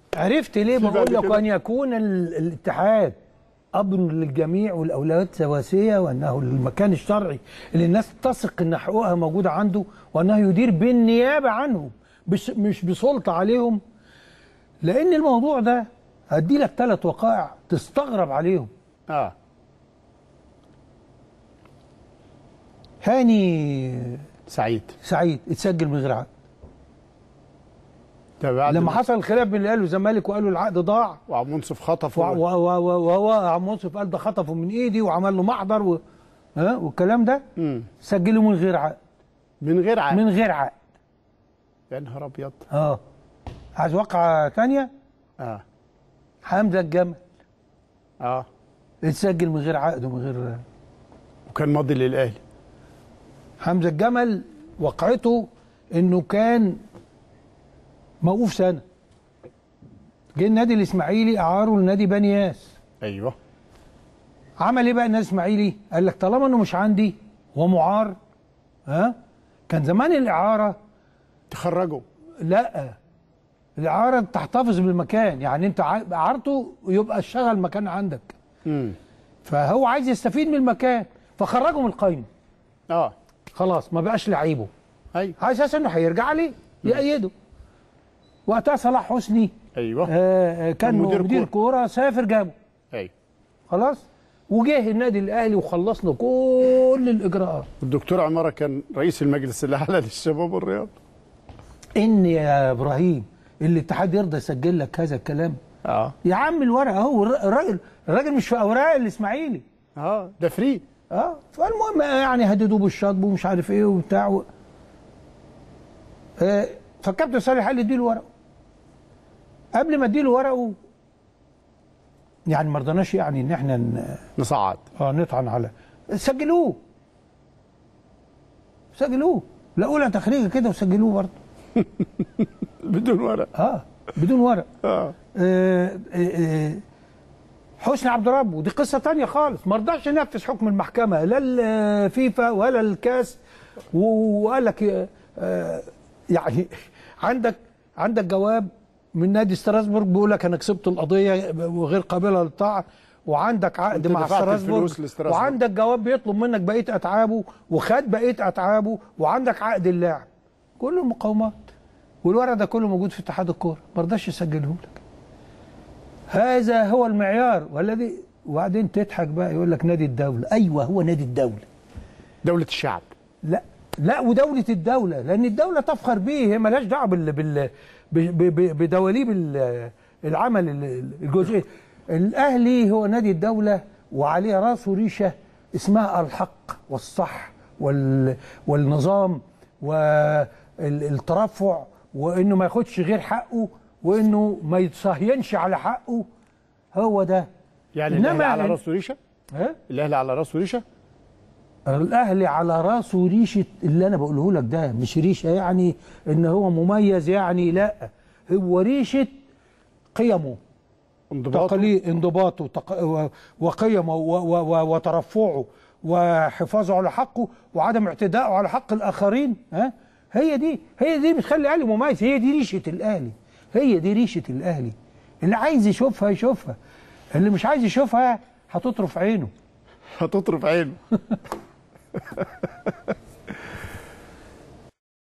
عرفت ليه في بعد بقول لك كده؟ ان يكون ال- الاتحاد امر للجميع والاولويات سواسيه وانه المكان الشرعي اللي الناس تثق ان حقوقها موجوده عنده وانه يدير بالنيابه عنهم مش مش بسلطه عليهم لان الموضوع ده هدي لك ثلاث وقائع تستغرب عليهم اه هاني سعيد سعيد اتسجل من غير عقد ده بعد لما ما- حصل الخلاف بين الاهلي والزمالك وقالوا العقد ضاع وعبد المنصف خطف و- و- و- و- وهو عم منصف قال ده خطفه من ايدي وعمل له محضر و... ها والكلام ده مم. سجله من غير عقد من غير عقد من غير عقد يا نهار ابيض اه عايز واقعة تانية اه حمزة الجمل اه اتسجل من غير عقد ومن غير وكان ماضي للاهلي حمزة الجمل وقعته انه كان موقوف سنة جه النادي الاسماعيلي اعاره لنادي بني ياس ايوه عمل ايه بقى النادي الاسماعيلي؟ قال لك طالما انه مش عندي ومعار ها كان زمان الاعاره تخرجوا لا الاعاره تحتفظ بالمكان يعني انت ع- اعارته يبقى اشتغل مكان عندك امم فهو عايز يستفيد من المكان فخرجه من القايمه اه خلاص ما بقاش لعيبه ايوه على اساس انه هيرجع عليه يأيده وقتها صلاح حسني ايوه آه آه، كان مدير مدير, كوره سافر جابه ايوه خلاص وجه النادي الاهلي وخلصنا كل الاجراءات الدكتور عماره كان رئيس المجلس الاعلى للشباب والرياضه ان يا ابراهيم الاتحاد يرضى يسجل لك هذا الكلام اه يا عم الورقه اهو الر- الراجل الراجل مش في اوراق الاسماعيلي اه ده فري اه فالمهم يعني هددوه بالشطب ومش عارف ايه وبتاع و... آه فالكابتن صالح قال لي اديله ورقه قبل ما اديله ورقه يعني ما رضناش يعني ان احنا ن... نصعد اه نطعن على سجلوه سجلوه لقوا لها تخريجه كده وسجلوه برضه بدون ورق اه بدون ورق اه آه، آه، آه، حسني عبد ربه ودي قصه تانية خالص ما رضاش ينفذ حكم المحكمه لا الفيفا ولا الكاس و- وقال لك آه، آه، يعني عندك عندك جواب من نادي ستراسبورج بيقول لك انا كسبت القضيه وغير قابله للطاعه وعندك عقد أنت مع دفعت ستراسبورج الفلوس لستراسبورج. وعندك جواب بيطلب منك بقيه اتعابه وخد بقيه اتعابه وعندك عقد اللاعب كل المقاومات والورق ده كله موجود في اتحاد الكوره ما رضاش يسجله لك هذا هو المعيار والذي وبعدين تضحك بقى يقول لك نادي الدوله ايوه هو نادي الدوله دولة الشعب لا لا ودولة الدولة لأن الدولة تفخر به هي ملهاش دعوة بال بال ب- ب- ب- بدواليب ال- العمل ال- الجزئي الأهلي هو نادي الدولة وعليه راسه ريشة اسمها الحق والصح وال والنظام والترفع وإنه ما ياخدش غير حقه وإنه ما يتصهينش على حقه هو ده يعني إنما الاهلي على ال- راسه ريشه ها؟ الاهلي على راسه ريشه الاهلي على راسه ريشه اللي انا بقوله لك ده مش ريشه يعني ان هو مميز يعني لا هو ريشه قيمه انضباطه تقاليد انضباطه تق... و- وقيمه و... و... و... وترفعه وحفاظه على حقه وعدم اعتدائه على حق الاخرين ها هي دي هي دي بتخلي الاهلي مميز هي دي ريشه الاهلي هي دي ريشه الاهلي اللي عايز يشوفها يشوفها اللي مش عايز يشوفها هتطرف عينه هتطرف عينه